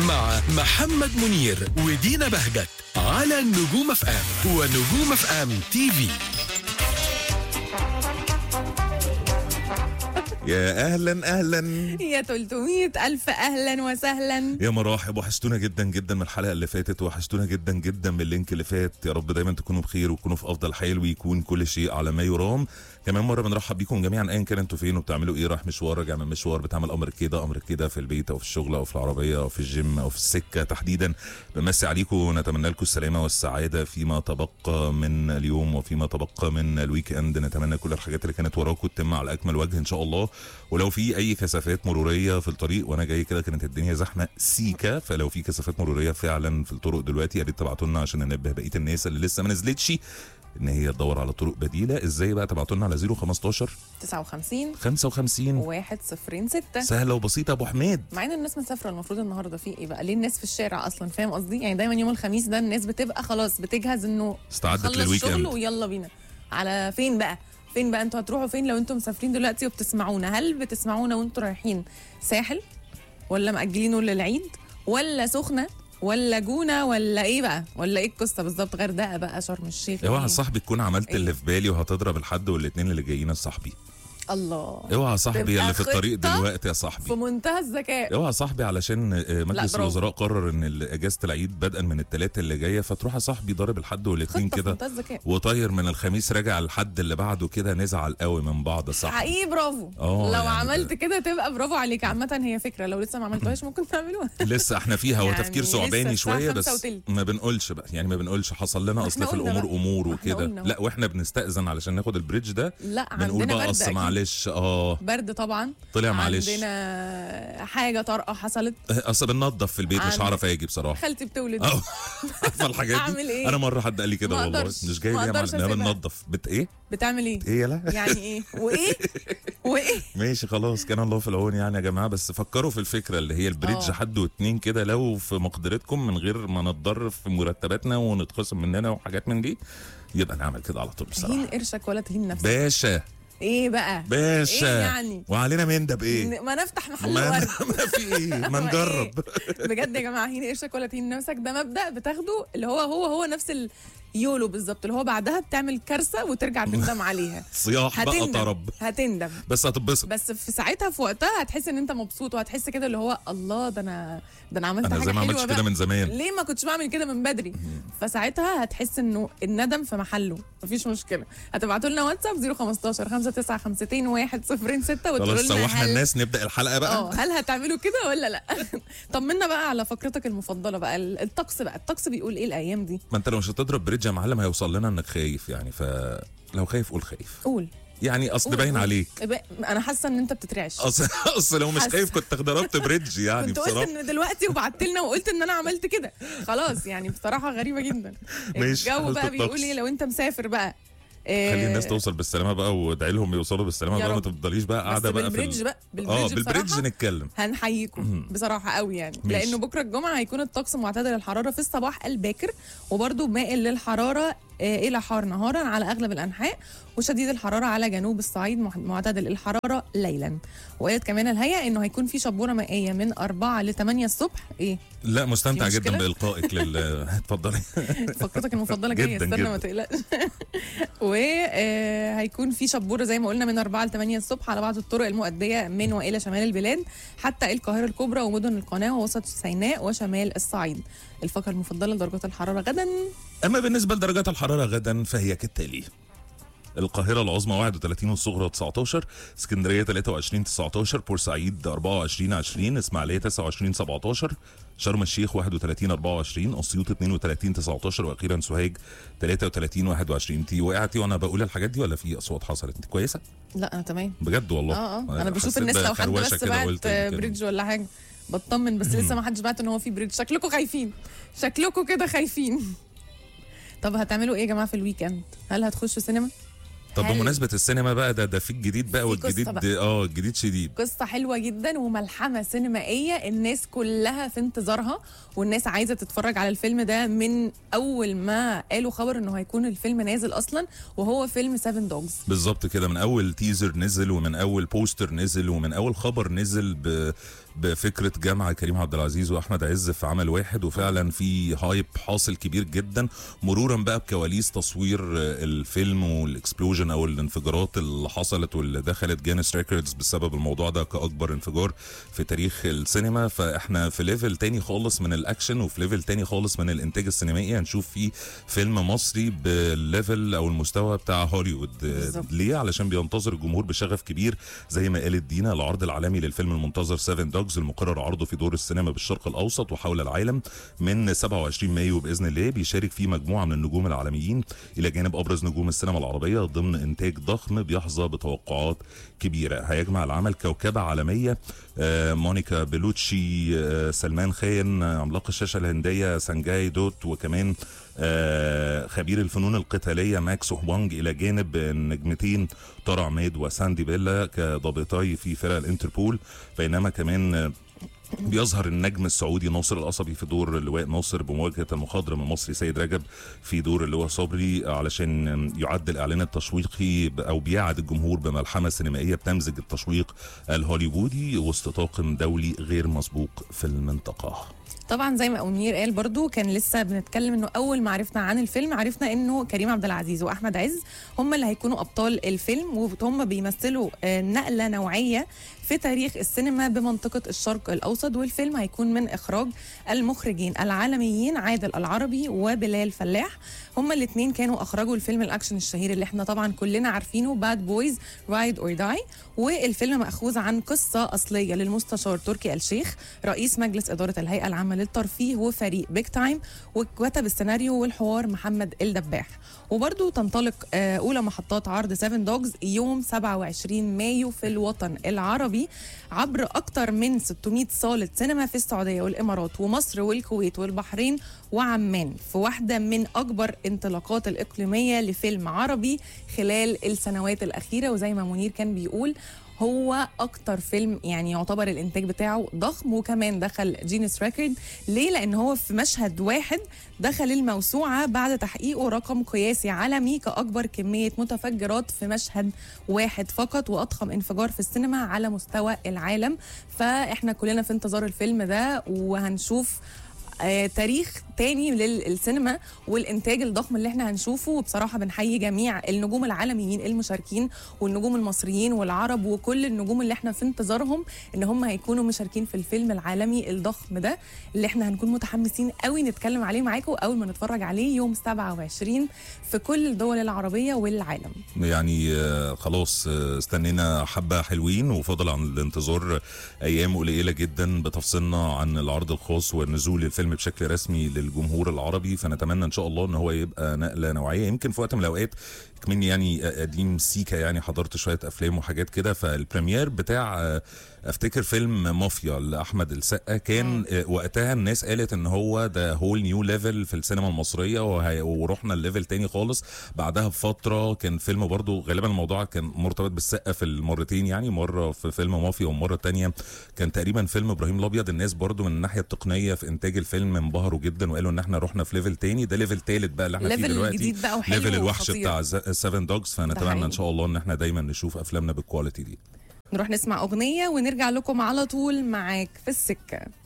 مع محمد منير ودينا بهجت على نجوم اف ام ونجوم اف ام تي في يا اهلا اهلا يا 300 ألف أهلا وسهلا يا مراحب وحشتونا جدا جدا من الحلقه اللي فاتت وحشتونا جدا جدا من اللينك اللي فات يا رب دايما تكونوا بخير وتكونوا في افضل حال ويكون كل شيء على ما يرام كمان مره بنرحب بيكم جميعا ايا كان انتوا فين وبتعملوا ايه رايح مشوار راجع من مشوار بتعمل امر كده امر كده في البيت او في الشغل او في العربيه او في الجيم او في السكه تحديدا بنمسي عليكم ونتمنى لكم السلامه والسعاده فيما تبقى من اليوم وفيما تبقى من الويك اند نتمنى كل الحاجات اللي كانت وراكم تتم على اكمل وجه ان شاء الله ولو في اي كثافات مروريه في الطريق وانا جاي كده كانت الدنيا زحمه سيكا فلو في كثافات مروريه فعلا في الطرق دلوقتي يا ريت تبعتوا لنا عشان ننبه بقيه الناس اللي لسه ما نزلتش ان هي تدور على طرق بديله ازاي بقى تبعتوا لنا على 015 59 55 1 0 6 سهله وبسيطه يا ابو حميد مع ان الناس مسافره المفروض النهارده في ايه بقى ليه الناس في الشارع اصلا فاهم قصدي يعني دايما يوم الخميس ده الناس بتبقى خلاص بتجهز انه استعدت خلص للويك شغل اند ويلا بينا على فين بقى فين بقى انتوا هتروحوا فين لو انتوا مسافرين دلوقتي وبتسمعونا هل بتسمعونا وانتوا رايحين ساحل ولا مأجلينه للعيد ولا سخنه ولا جونه ولا ايه بقى ولا ايه القصه بالظبط غردقه بقى شرم الشيخ اوعى إيه؟ صاحبي تكون عملت إيه؟ اللي في بالي وهتضرب الحد والاثنين اللي جايين صاحبي الله اوعى صاحبي تبقى اللي في الطريق خطة دلوقتي يا في صاحبي منتهى الذكاء اوعى صاحبي علشان آه، مجلس برافو. الوزراء قرر ان ال- اجازه العيد بدءا من الثلاثه اللي جايه فتروح يا صاحبي ضارب الحد والاثنين خطه في كده منتهى الذكاء وطاير من الخميس راجع الحد اللي بعده كده نزعل قوي من بعض صح حقيقي برافو آه، لو يعني عملت ده- كده تبقى برافو عليك عامة هي فكرة لو لسه ما عملتوهاش ممكن تعملوها لسه احنا فيها هو يعني تفكير لسه ثعباني الساعة شويه خمسة بس وتلت. ما بنقولش بقى يعني ما بنقولش حصل لنا اصل احنا في قلنا الامور بقى. امور احنا وكده قلنا لا واحنا بنستأذن علشان ناخد البريدج ده لا بنقول عندنا بقى برد اصل أكيد. معلش اه برد طبعا طلع معلش عندنا حاجة طارئة حصلت اصل بننضف في البيت مش عند- هعرف اجي بصراحه خالتي بتولد اه عارفه الحاجات أعمل دي إيه؟ انا مره حد قال لي كده ما والله أقدرش. مش جاي ما ليه يا أقدرش معلم انا أسيبها. بننضف بت ايه بتعمل ايه؟ ايه يلا يعني ايه؟ وايه؟ وايه؟ ماشي خلاص كان الله في العون يعني يا جماعه بس فكروا في الفكره اللي هي البريدج آه. حد واتنين كده لو في مقدرتكم من غير ما نتضرر في مرتباتنا ونتخصم مننا وحاجات من دي يبقى نعمل كده على طول تهين بصراحه قرشك ولا تهين نفسك باشا ايه بقى؟ باشا ايه يعني؟ وعلينا من ده بايه ن- ما نفتح محل ما, ورد ما في ايه ما نجرب بجد يا جماعه هين قرشك ولا تهين نفسك ده مبدا بتاخده اللي هو هو هو نفس اليولو بالظبط اللي هو بعدها بتعمل كارثه وترجع تندم عليها صياح بقى هتندم طرب هتندم بس هتتبسط بس في ساعتها في وقتها هتحس ان انت مبسوط وهتحس كده اللي هو الله ده انا ده انا عملت انا حاجه زي ما حلوه عملتش بقى. كده من زمان ليه ما كنتش بعمل كده من بدري فساعتها هتحس انه الندم في محله مفيش مشكله هتبعتوا لنا واتساب 015 5952 106 وتقولوا خلاص لنا سوحنا هل الناس نبدا الحلقه بقى اه هل هتعملوا كده ولا لا طمنا بقى على فقرتك المفضله بقى الطقس بقى الطقس بيقول ايه الايام دي ما انت لو مش هتضرب بريدج يا معلم هيوصل لنا انك خايف يعني فلو خايف قول خايف قول يعني اصل قول، باين قول. عليك بقى- انا حاسه ان انت بتترعش اصل اصل لو مش حاسة. خايف كنت ضربت بريدج يعني كنت قلت بصراحه ان دلوقتي وبعت لنا وقلت ان انا عملت كده خلاص يعني بصراحه غريبه جدا ماشي، الجو حالة بقى بيقول الطقس. ايه لو انت مسافر بقى إيه خلي الناس توصل بالسلامه بقى وادعي لهم يوصلوا بالسلامه يا بقى ما رب. تفضليش بقى بس قاعده بقى في بالبريدج ال- بقى اه بالبريدج بالبريدج بصراحه نتكلم هنحييكم بصراحه قوي يعني ماشي. لانه بكره الجمعه هيكون الطقس معتدل الحراره في الصباح الباكر وبرده مائل للحراره آه، الى حار نهارا على اغلب الانحاء وشديد الحراره على جنوب الصعيد مع- معتدل الحراره ليلا وقالت كمان الهيئه انه هيكون في شبوره مائيه من 4 ل 8 الصبح ايه لا مستمتع في جدا مشكلة؟ بالقائك لل اتفضلي فقرتك المفضله جايه جداً استنى جداً. ما تقلقش وهيكون في شبوره زي ما قلنا من 4 ل 8 الصبح على بعض الطرق المؤديه من والى شمال البلاد حتى القاهره الكبرى ومدن القناه ووسط سيناء وشمال الصعيد الفقره المفضله لدرجات الحراره غدا اما بالنسبه لدرجات الحراره غدا فهي كالتالي القاهرة العظمى 31 والصغرى 19 اسكندرية 23 19 بورسعيد 24 20 اسماعيلية 29 17 شرم الشيخ 31 24 اسيوط 32 19 واخيرا سوهاج 33 21 انت وقعتي وانا بقول الحاجات دي ولا في اصوات حصلت انت كويسه لا انا تمام بجد والله اه اه انا بشوف حسيت الناس لو حد بخروشة بس كده بعت قلت يمكن. بريدج ولا حاجه بطمن بس لسه ما حدش بعت ان هو في بريدج شكلكم خايفين شكلكم كده خايفين طب هتعملوا ايه يا جماعه في الويكند هل هتخشوا سينما طب هل- بمناسبه السينما بقى ده ده في الجديد بقى في قصة والجديد بقى. اه الجديد شديد قصة حلوة جدا وملحمة سينمائية الناس كلها في انتظارها والناس عايزة تتفرج على الفيلم ده من أول ما قالوا خبر إنه هيكون الفيلم نازل أصلا وهو فيلم سيفن دوجز بالظبط كده من اول تيزر نزل ومن اول بوستر نزل ومن اول خبر نزل ب... بفكره جمع كريم عبد العزيز واحمد عز في عمل واحد وفعلا في هايب حاصل كبير جدا مرورا بقى بكواليس تصوير آه، الفيلم والاكسبلوجن او الانفجارات اللي حصلت واللي دخلت جينيس ريكوردز بسبب الموضوع ده كاكبر انفجار في تاريخ السينما فاحنا في ليفل تاني خالص من الاكشن وفي ليفل تاني خالص من الانتاج السينمائي هنشوف فيه فيلم مصري بالليفل او المستوى بتاع هوليوود آه، بالظبط. ليه علشان بينتظر الجمهور بشغف كبير زي ما قالت دينا العرض العالمي للفيلم المنتظر 7 دوجز المقرر عرضه في دور السينما بالشرق الاوسط وحول العالم من 27 مايو باذن الله بيشارك فيه مجموعه من النجوم العالميين الى جانب ابرز نجوم السينما العربيه ضمن انتاج ضخم بيحظى بتوقعات كبيره هيجمع العمل كوكبه عالميه آه، مونيكا بيلوتشي آه، سلمان خان آه، عملاق الشاشه الهنديه سانجاي دوت وكمان آه، خبير الفنون القتاليه ماكس هوانج الى جانب النجمتين طارق عماد وساندي بيلا كضابطي في فرق الانتربول بينما كمان آه، بيظهر النجم السعودي ناصر القصبي في دور اللواء ناصر بمواجهه المخضرم المصري سيد رجب في دور اللواء صبري علشان يعد الاعلان التشويقي ب- او بيعد الجمهور بملحمه سينمائيه بتمزج التشويق الهوليوودي وسط طاقم دولي غير مسبوق في المنطقه. طبعا زي ما منير قال برضو كان لسه بنتكلم انه اول ما عرفنا عن الفيلم عرفنا انه كريم عبد العزيز واحمد عز هم اللي هيكونوا ابطال الفيلم وهم بيمثلوا آه، نقله نوعيه في تاريخ السينما بمنطقه الشرق الاوسط والفيلم هيكون من اخراج المخرجين العالميين عادل العربي وبلال فلاح هم الاثنين كانوا اخرجوا الفيلم الاكشن الشهير اللي احنا طبعا كلنا عارفينه باد بويز رايد اور داي والفيلم ماخوذ عن قصه اصليه للمستشار تركي الشيخ رئيس مجلس اداره الهيئه العامه للترفيه وفريق بيج تايم وكتب السيناريو والحوار محمد الدباح وبرضو تنطلق آه، اولى محطات عرض 7 دوجز يوم 27 مايو في الوطن العربي عبر اكثر من 600 صاله سينما في السعوديه والامارات ومصر والكويت والبحرين وعمان في واحده من اكبر انطلاقات الاقليميه لفيلم عربي خلال السنوات الاخيره وزي ما منير كان بيقول هو اكتر فيلم يعني يعتبر الانتاج بتاعه ضخم وكمان دخل جينيس ريكورد ليه لان هو في مشهد واحد دخل الموسوعه بعد تحقيقه رقم قياسي عالمي كاكبر كميه متفجرات في مشهد واحد فقط واضخم انفجار في السينما على مستوى العالم فاحنا كلنا في انتظار الفيلم ده وهنشوف آه، تاريخ تاني للسينما والانتاج الضخم اللي احنا هنشوفه وبصراحه بنحيي جميع النجوم العالميين المشاركين والنجوم المصريين والعرب وكل النجوم اللي احنا في انتظارهم ان هم هيكونوا مشاركين في الفيلم العالمي الضخم ده اللي احنا هنكون متحمسين قوي نتكلم عليه معاكم اول ما نتفرج عليه يوم 27 في كل الدول العربيه والعالم يعني آه، خلاص آه، استنينا حبة حلوين وفضل عن الانتظار أيام قليلة جدا بتفصلنا عن العرض الخاص ونزول الفيلم بشكل رسمي للجمهور العربي فنتمنى إن شاء الله إن هو يبقى نقلة نوعية يمكن في وقت من الأوقات كمني يعني قديم سيكا يعني حضرت شوية أفلام وحاجات كده فالبريمير بتاع آه، افتكر فيلم مافيا لاحمد السقا كان آه، وقتها الناس قالت ان هو ده هول نيو ليفل في السينما المصريه وهي- ورحنا الليفل تاني خالص بعدها بفتره كان فيلم برضو غالبا الموضوع كان مرتبط بالسقا في المرتين يعني مره في فيلم مافيا والمره التانيه كان تقريبا فيلم ابراهيم الابيض الناس برضو من الناحيه التقنيه في انتاج الفيلم انبهروا جدا وقالوا ان احنا رحنا في ليفل تاني ده ليفل تالت بقى اللي احنا فيه ليفل دلوقتي جديد بقى وحلو ليفل الوحش وخطير. بتاع 7 دوجز فنتمنى حقيقي. ان شاء الله ان احنا دايما نشوف افلامنا بالكواليتي دي نروح نسمع اغنيه ونرجع لكم على طول معاك في السكه